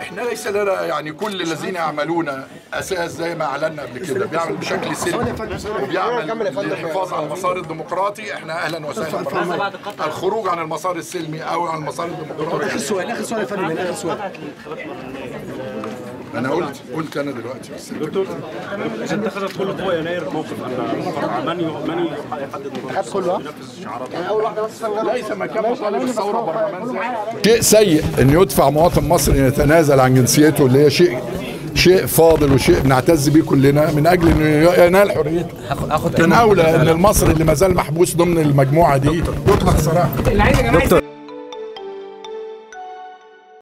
احنا ليس لنا يعني كل الذين يعملون اساس زي ما اعلنا قبل كده بيعمل بشكل سلمي وبيعمل للحفاظ على المسار الديمقراطي احنا اهلا وسهلا بهم. الخروج عن المسار السلمي او عن المسار الديمقراطي اخر سؤال اخر سؤال يا فندم اخر سؤال انا قلت قلت انا دلوقتي بس دكتور اذا اتخذت كل قوى يناير موقف ان من ي- من يحدد مطالب كله ينفذ شعارات ليس مكان مطالب الثوره برلمان شيء سيء ان يدفع مواطن مصري يتنازل عن جنسيته اللي هي شيء شيء فاضل وشيء بنعتز بيه كلنا من اجل انه ينال حريته اخد كان اولى ان المصري اللي ما زال محبوس ضمن المجموعه دي يطلق سراحه اللي عايز يا جماعه